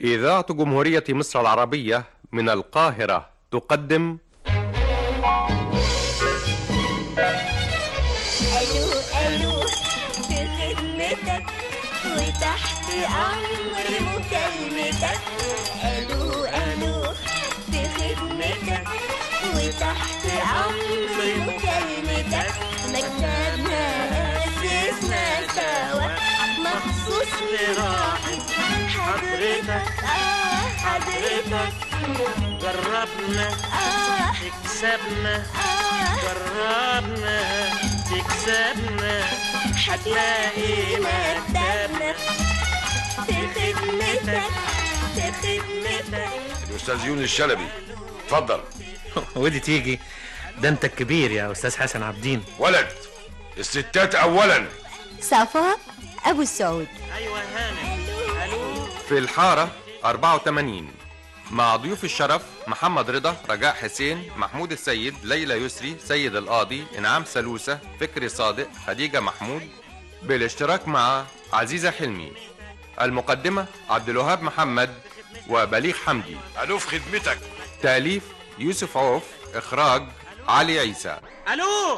إذاعة جمهورية مصر العربية من القاهرة تقدم الو الو في خدمتك وتحت امر مكالمتك الو الو في خدمتك وتحت امر مكالمتك مكتبنا اسسنا سوا مخصوص لراحة حضرتك اه حضرتك جربنا اه تكسبنا اه جربنا تكسبنا هتلاقي مكتبنا في خدمتك في خدمتك الاستاذ يونس الشلبي اتفضل ودي تيجي ده انت الكبير يا استاذ حسن عبدين ولد الستات اولا صفاء ابو السعود ايوه هانم الو في الحارة 84 مع ضيوف الشرف محمد رضا رجاء حسين محمود السيد ليلى يسري سيد القاضي انعام سلوسة فكري صادق خديجة محمود بالاشتراك مع عزيزة حلمي المقدمة عبد الوهاب محمد وبليغ حمدي الو في خدمتك تأليف يوسف عوف إخراج علي عيسى الو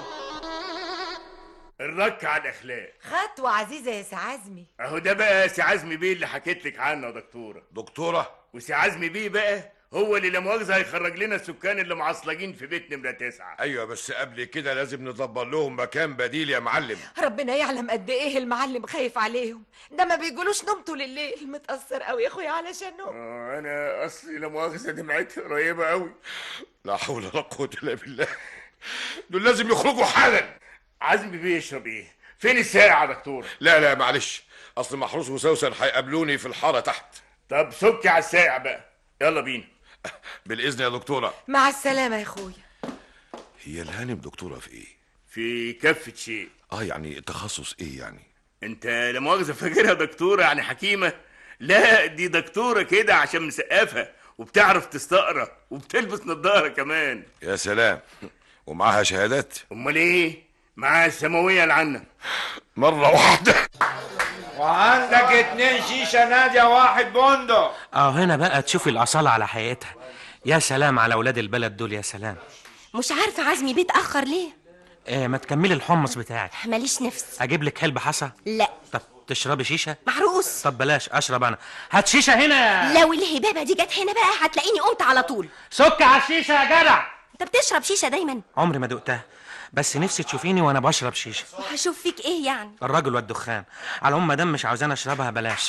الرك على الاخلاق خطوة عزيزة يا سي عزمي اهو ده بقى سي عزمي بيه اللي حكيت لك عنه يا دكتوره دكتوره وسي عزمي بيه بقى هو اللي لا مؤاخذه هيخرج لنا السكان اللي معصلجين في بيت نمره تسعة ايوه بس قبل كده لازم ندبر لهم مكان بديل يا معلم ربنا يعلم قد ايه المعلم خايف عليهم ده ما بيقولوش نوم طول الليل متأثر قوي يا اخويا علشانه آه انا اصلي لا مؤاخذه دمعتي قريبه قوي لا حول ولا قوه الا بالله دول لازم يخرجوا حالا عزمي بيه يشرب ايه فين الساعه يا دكتوره لا لا معلش اصل محروس وسوسن هيقابلوني في الحاره تحت طب سكي على الساعه بقى يلا بينا بالاذن يا دكتوره مع السلامة يا اخويا هي الهانم دكتوره في ايه في كفه شيء اه يعني تخصص ايه يعني انت لا مؤاخذه فاكرها دكتوره يعني حكيمه لا دي دكتوره كده عشان مسقفها وبتعرف تستقرا وبتلبس نظاره كمان يا سلام ومعاها شهادات امال ايه معاها السماويه العنه مره واحده وعندك اتنين شيشة نادية واحد بندق اه هنا بقى تشوفي الاصاله على حقيقتها يا سلام على اولاد البلد دول يا سلام مش عارفة عزمي بيتأخر ليه إيه ما تكملي الحمص بتاعك ماليش نفس اجيب لك حلب حصى لا طب تشربي شيشه محروس طب بلاش اشرب انا هات شيشه هنا لو الهبابة دي جت هنا بقى هتلاقيني قمت على طول سك على الشيشه يا جدع انت بتشرب شيشة دايما عمري ما دقتها بس نفسي تشوفيني وانا بشرب شيشه وهشوف فيك ايه يعني الراجل والدخان على العموم ما دام مش عاوزاني اشربها بلاش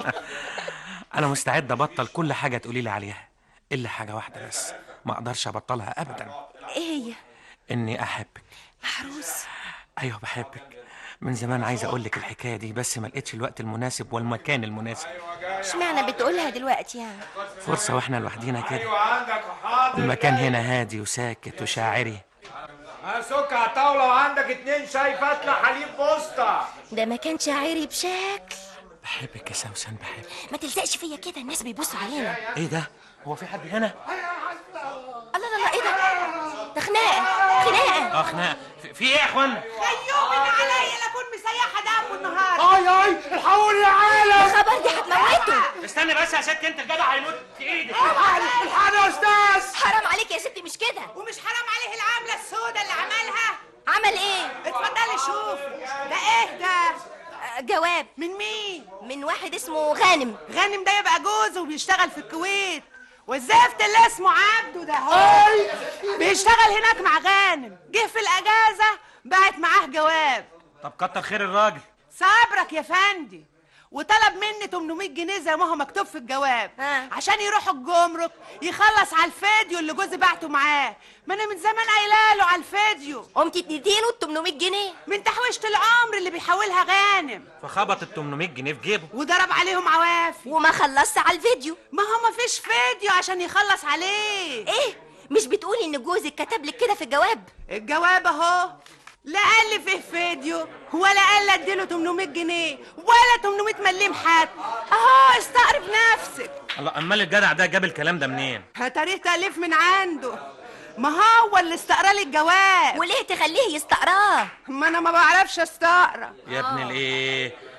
انا مستعد ابطل كل حاجه تقولي لي عليها الا حاجه واحده بس ما اقدرش ابطلها ابدا ايه هي اني احبك محروس ايوه بحبك من زمان عايز اقول لك الحكايه دي بس ما لقيتش الوقت المناسب والمكان المناسب اشمعنى بتقولها دلوقتي يعني فرصه واحنا لوحدينا كده وعندك حاضر المكان هنا هادي وساكت وشاعري سك على الطاولة وعندك اتنين شاي فتلة حليب بوسطة ده مكان شاعري بشكل بحبك يا سوسن بحبك ما تلزقش فيا كده الناس بيبصوا علينا ايه ده هو في حد هنا الله لا لا ايه ده ده خناقه خناقه اه خناقه في- في ايه يا اخوانا خيوم عليا لاكون مسيحة دم النهاردة اي اي الحقوني يا عالم خبر دي هتموته استني بس يا ست انت الجدع هيموت في ايدك الحقني يا استاذ حرام عليك يا ستي مش كده ومش حرام عليه العاملة السوداء اللي عملها عمل ايه اتفضلي شوفي ده ايه ده آه، جواب من مين من واحد اسمه غانم غانم ده يبقى جوزه وبيشتغل في الكويت والزفت اللي اسمه عبده ده هو بيشتغل هناك مع غانم جه في الاجازه بعت معاه جواب طب كتر خير الراجل صبرك يا فندي وطلب مني 800 جنيه زي ما هو مكتوب في الجواب ها. عشان يروح الجمرك يخلص على الفيديو اللي جوزي بعته معاه ما انا من زمان قايله له على الفيديو قمت تديله ال 800 جنيه من تحويشه العمر اللي بيحولها غانم فخبط ال 800 جنيه في جيبه وضرب عليهم عوافي وما خلصت على الفيديو ما هو ما فيش فيديو عشان يخلص عليه ايه مش بتقولي ان جوزك كتب لك كده في الجواب الجواب اهو لا قال لي فيه فيديو ولا قال لي اديله 800 جنيه ولا 800 مليم حتى اهو استقرب نفسك الله امال الجدع ده جاب الكلام ده منين هتاريه تأليف من عنده ما هو اللي استقرا لي الجواب وليه تخليه يستقراه ما انا ما بعرفش استقرا يا ابن الايه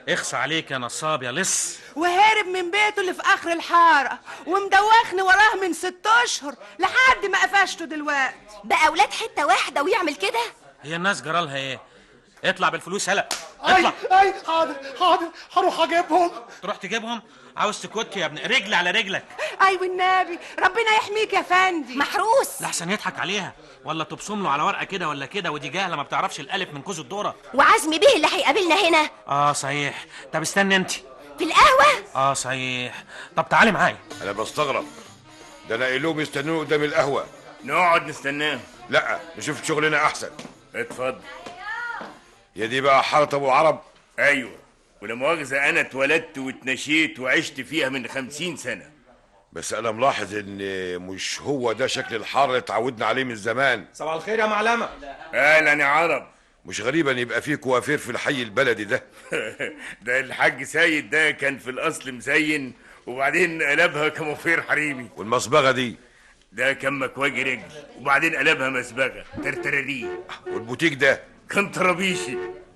اخص عليك يا نصاب يا لص وهرب من بيته اللي في اخر الحاره ومدوخني وراه من ست اشهر لحد ما قفشته دلوقتي بقى اولاد حته واحده ويعمل كده هي الناس جرالها ايه اطلع بالفلوس هلا اطلع اي حاضر حاضر هروح اجيبهم تروح تجيبهم عاوز تكوت يا ابني رجل على رجلك اي والنبي ربنا يحميك يا فندي محروس لحسن يضحك عليها ولا تبصم له على ورقه كده ولا كده ودي جاهله ما بتعرفش الالف من كوز الذره وعزمي بيه اللي هيقابلنا هنا اه صحيح طب استني انت في القهوه اه صحيح طب تعالي معايا انا بستغرب ده انا قايل لهم يستنوني قدام القهوه نقعد نستناه لا نشوف شغلنا احسن اتفضل يا دي بقى حاره ابو عرب ايوه ولا مؤاخذة انا اتولدت واتنشيت وعشت فيها من خمسين سنة بس انا ملاحظ ان مش هو ده شكل الحاره اللي اتعودنا عليه من زمان صباح الخير يا معلمه اهلا يا عرب مش غريبا يبقى فيه كوافير في الحي البلدي ده ده الحاج سيد ده كان في الاصل مزين وبعدين قلبها كموفير حريمي والمصبغه دي ده كان مكواجي رجل وبعدين قلبها مسبغة ترترري والبوتيك ده كان طرابيشي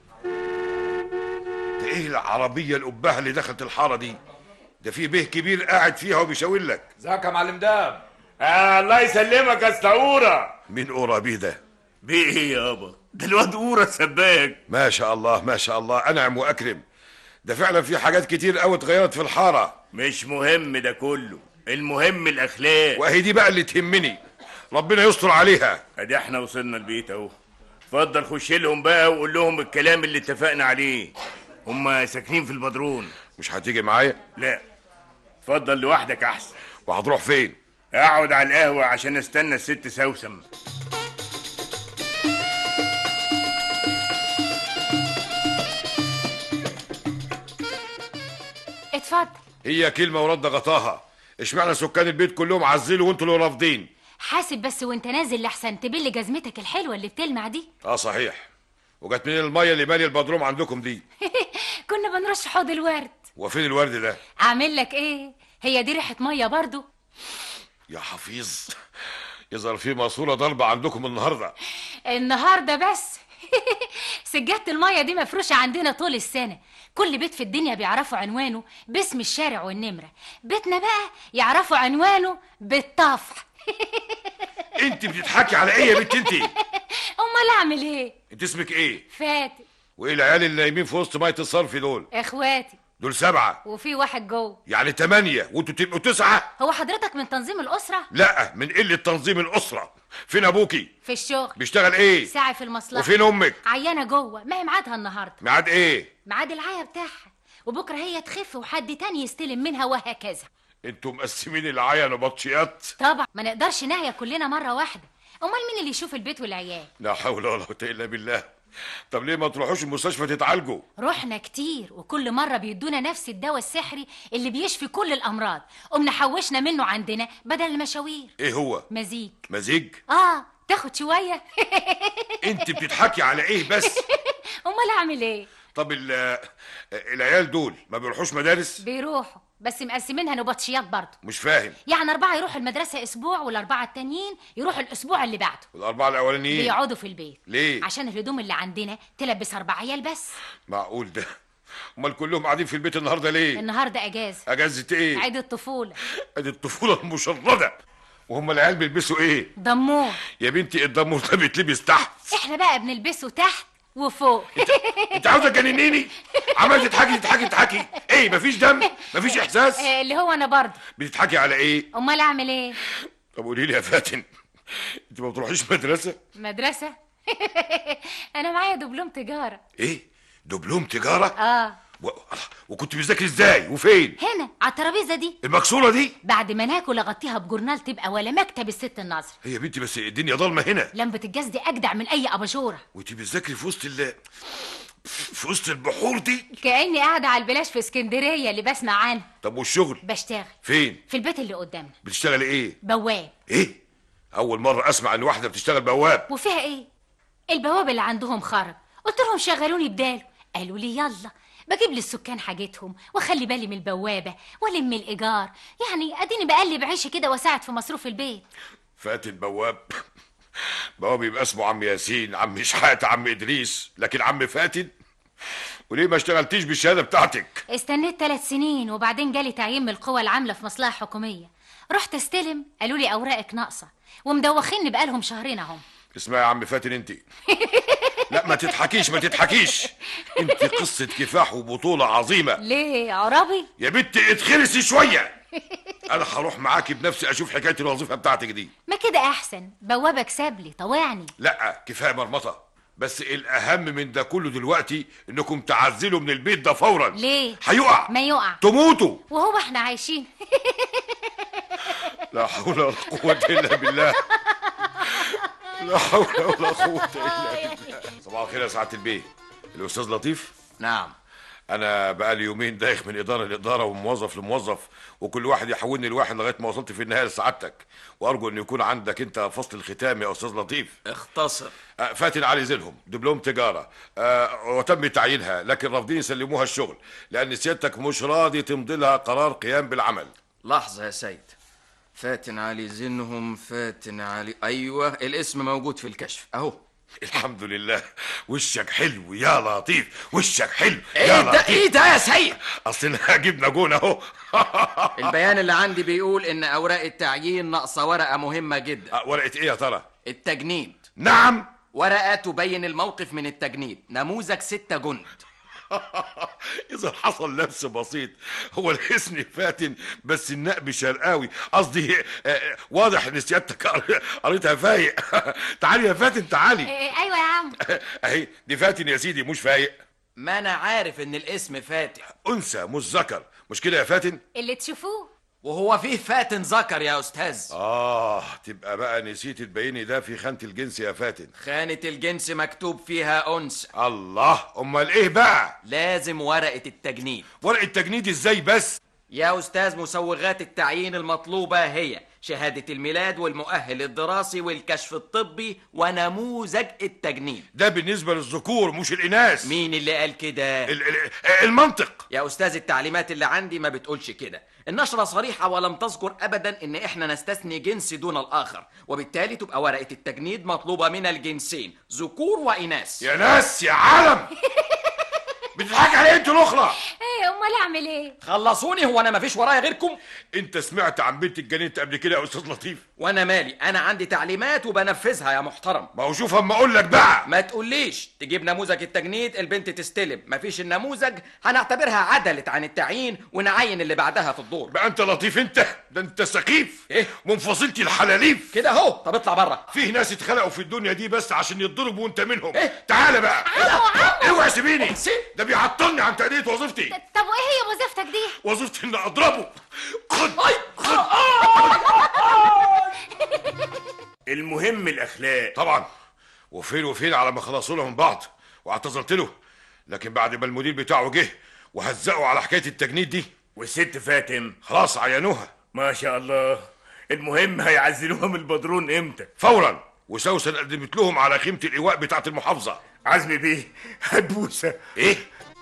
ده ايه العربيه القبهه اللي دخلت الحاره دي ده في به كبير قاعد فيها وبيشاور لك ازيك يا معلم دام آه الله يسلمك يا استعورة مين قرا بيه ده بيه ايه يابا ده الواد قورة سباك ما شاء الله ما شاء الله انعم واكرم ده فعلا في حاجات كتير قوي اتغيرت في الحاره مش مهم ده كله المهم الاخلاق واهي دي بقى اللي تهمني ربنا يستر عليها ادي احنا وصلنا البيت اهو اتفضل خش لهم بقى وقول لهم الكلام اللي اتفقنا عليه هما ساكنين في البدرون مش هتيجي معايا لا اتفضل لوحدك احسن وهتروح فين اقعد على القهوة عشان استنى الست سوسم اتفضل هي كلمه ورد غطاها اشمعنى سكان البيت كلهم عزلوا وانتوا اللي رافضين حاسب بس وانت نازل لحسن تبل جزمتك الحلوه اللي بتلمع دي اه صحيح وجت منين الميه اللي ماليه البدروم عندكم دي كنا بنرش حوض الورد وفين الورد ده اعمل لك ايه هي دي ريحه ميه برضو يا حفيظ يظهر في ماسوره ضربه عندكم النهارده النهارده بس سجادة المية دي مفروشة عندنا طول السنة كل بيت في الدنيا بيعرفوا عنوانه باسم الشارع والنمرة بيتنا بقى يعرفوا عنوانه بالطفح انت بتضحكي على ايه يا بنت انت امال اعمل ايه انت اسمك ايه فاتي وايه العيال اللي نايمين في وسط ميه الصرف دول اخواتي دول سبعه وفي واحد جوه يعني تمانية وانتوا تبقوا تسعة هو حضرتك من تنظيم الأسرة لا من قلة تنظيم الأسرة فين أبوكي في الشغل بيشتغل إيه ساعة في المصلحة وفين أمك عيانة جوه ما هي ميعادها النهاردة ميعاد إيه ميعاد العيا بتاعها وبكرة هي تخف وحد تاني يستلم منها وهكذا انتوا مقسمين العيا نبطشيات طبعا ما نقدرش نهيا كلنا مرة واحدة أمال مين اللي يشوف البيت والعيال لا حول ولا قوة إلا بالله طب ليه ما تروحوش المستشفى تتعالجوا رحنا كتير وكل مرة بيدونا نفس الدواء السحري اللي بيشفي كل الأمراض قمنا حوشنا منه عندنا بدل المشاوير إيه هو مزيج مزيج آه تاخد شوية انت بتضحكي على ايه بس أمال أعمل إيه طب ال- العيال دول ما بيروحوش مدارس بيروحوا بس مقسمينها نبطشيات برضه مش فاهم يعني أربعة يروحوا المدرسة أسبوع والأربعة التانيين يروحوا الأسبوع اللي بعده الأربعة الأولانيين بيقعدوا في البيت ليه عشان الهدوم اللي عندنا تلبس أربع عيال بس معقول ده امال كلهم قاعدين في البيت النهارده ليه النهاردة أجازة اجازة ايه عيد الطفولة ادي الطفولة المشردة وهم العيال بيلبسوا ايه ضموه يا بنتي الدمور ده بيتلبس تحت احنا بقى بنلبسه تحت وفوق انت عاوزه تجننيني عمال تضحكي تضحكي تضحكي ايه مفيش دم مفيش احساس آه، اللي هو أنا برضه بتضحكي على ايه أمال أعمل إيه طب قولي لي يا فاتن انت ما بتروحيش مدرسه مدرسة أنا معايا دبلوم تجارة ايه دبلوم تجاره آه و... وكنت بتذاكري ازاي وفين هنا على الترابيزة دي المكسوره دي بعد ما ناكل أغطيها بجورنال تبقى ولا مكتب الست الناظر هي يا بنتي بس الدنيا ضلمه هنا لمبة الجاز دي أجدع من أي أباجورة وانت بتذاكري في وسط ال في وسط البحور دي كأني قاعدة على البلاش في اسكندرية اللي بسمع عنها طب والشغل بشتغل فين في البيت اللي قدامنا بتشتغلي ايه بواب ايه اول مره اسمع ان واحده بتشتغل بواب وفيها ايه البواب اللي عندهم خرب قلت لهم شغلوني بداله قالوا لي يلا بجيب للسكان حاجتهم واخلي بالي من البوابه والم الايجار يعني اديني بقلب عيشي كده واساعد في مصروف البيت فاتن بواب بواب يبقى اسمه عم ياسين عم شحات عم ادريس لكن عم فاتن وليه ما اشتغلتيش بالشهاده بتاعتك استنيت ثلاث سنين وبعدين جالي تعيين من القوى العاملة في مصلحة حكومية رحت استلم قالوا لي أوراقك ناقصة ومدوخيني بقالهم شهرين أهم اسمعي يا عم فاتن انت لا ما تضحكيش ما تضحكيش انت قصه كفاح وبطوله عظيمه ليه عربي؟ يا بنتي اتخرسي شويه انا هروح معاكي بنفسي اشوف حكايه الوظيفه بتاعتك دي ما كده أحسن بوابك سابلي طوعني لا كفايه مرمطه بس الاهم من ده كله دلوقتي انكم تعزلوا من البيت ده فورا ليه؟ هيقع ما يقع تموتوا وهو احنا عايشين لا حول ولا قوه الا بالله لا حول ولا قوه الا بالله صباح الخير يا سعاده البيه الاستاذ لطيف نعم انا بقالي يومين دايخ من اداره لاداره وموظف لموظف وكل واحد يحولني لواحد لغايه ما وصلت في النهايه لسعادتك وارجو ان يكون عندك انت فصل الختام يا استاذ لطيف اختصر آه، فاتن علي زينهم دبلوم تجاره آه، وتم تعيينها لكن رافضين يسلموها الشغل لان سيادتك مش راضي تمضي لها قرار قيام بالعمل لحظة يا سيد فاتن علي زينهم فاتن علي أيوة الاسم موجود في الكشف أهو الحمد لله وشك حلو يا لطيف وشك حلو يا إيه ده لطيف إيه ده يا سيد اصل جبنا جون اهو البيان اللي عندي بيقول إن أوراق التعيين ناقصة ورقة مهمة جدا آه، ورقه ايه يا ترى التجنيد نعم ورقة تبين الموقف من التجنيد نموذج ستة جند اذا حصل لبس بسيط هو الاسم فاتن بس النقب شرقاوي قصدي آه، واضح ان سيادتك قر- قريتها فايق تعالي يا فاتن تعالي إيه، أيوة يا عم اهي دي فاتن يا سيدي مش فايق ما أنا عارف إن الاسم فاتح انثى مش ذكر مش كده يا فاتن اللي تشوفوه وهو فيه فاتن ذكر يا أستاذ اه تبقى بقى نسيت تبيني ده في خانه الجنس يا فاتن خانة الجنس مكتوب فيها أنثى الله امال ايه بقى لازم ورقة التجنيد ورقه تجنيد ازاي بس يا أستاذ مسوغات التعيين المطلوبة هي شهادة الميلاد والمؤهل الدراسي والكشف الطبي ونموذج التجنيد ده بالنسبه للذكور مش الاناث مين اللي قال كده؟ ال- ال- المنطق يا أستاذ التعليمات اللي عندي ما بتقولش كده النشرة صريحة ولم تذكر أبدا إن إحنا نستثني جنس دون الآخر وبالتالي تبقى ورقة التجنيد مطلوبة من الجنسين ذكور وإناث يا ناس يا عالم بتضحك على انت الاخرى ايه امال اعمل ايه خلصوني هو أنا مفيش ورايا غيركم انت سمعت عن بنت اتجننت قبل كده يا استاذ لطيف وأنا مالي أنا عندي تعليمات وبنفذها يا محترم ما هو شوف اما اقول لك بقى ما تقوليش تجيب نموذج التجنيد البنت تستلم مفيش النموذج هنعتبرها عدلت عن التعيين ونعين اللي بعدها في الدور بقى انت لطيف انت ده انت سخيف إيه؟ منفصلتي الحلاليف كده اهو طب اطلع بره فيه ناس اتخلقوا في الدنيا دي بس عشان يتضربوا وانت منهم إيه؟ تعالى بقى عمو عمو اوعى سيبيني سيب. ده بيعطلني عن تأدية وظيفتي طب وايه هي وظيفتك دي وظيفتي اني اضربه خد خد المهم الاخلاق طبعا وفين وفين على ما خلصوا لهم بعض واعتذرت له لكن بعد ما المدير بتاعه جه وهزقوا على حكايه التجنيد دي والست فاتن خلاص عينوها ما شاء الله المهم هيعزلوها من البدرون امتى فورا وسوسن قدمت لهم على خيمه الايواء بتاعه المحافظه عزمي بيه هتبوسه ايه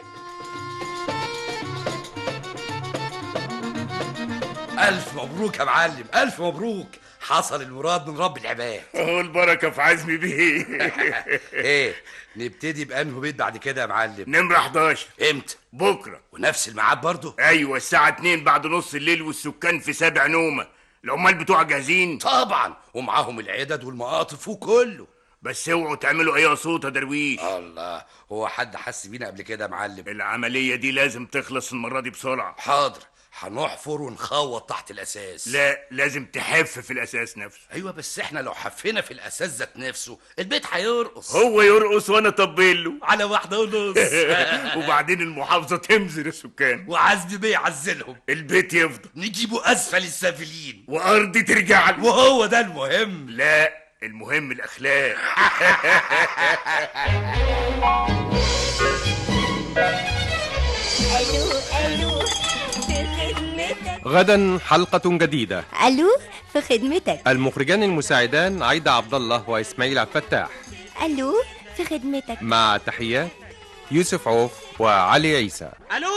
ألف مبروك يا معلم ألف مبروك حصل المراد من رب العباد اهو البركه في عزمي بيه ايه نبتدي بأنه بيت بعد كده يا معلم نمره 11 امتى بكره ونفس الميعاد برضه ايوه الساعه 2 بعد نص الليل والسكان في سابع نومه العمال بتوع جاهزين طبعا ومعاهم العدد والمقاطف وكله بس اوعوا تعملوا اي صوت يا درويش الله هو حد حس بينا قبل كده يا معلم العمليه دي لازم تخلص المره دي بسرعه حاضر هنحفر ونخوط تحت الأساس لا لازم تحف في الاساس نفسه أيوة بس احنا لو حفينا في الأساس ذات نفسه البيت هيرقص هو يرقص وانا طبل له على واحدة ونص وبعدين المحافظه تمزر السكان وعزمي بيه يعزلهم البيت يفضل نجيبه أسفل السافلين وارضي ترجع له وهو ده المهم لا المهم الاخلاق الو الو في خدمتك غدا حلقة جديدة الو في خدمتك المخرجان المساعدان عايدة عبد الله وإسماعيل عبد الفتاح الو في خدمتك مع تحيات يوسف عوف وعلي عيسى الو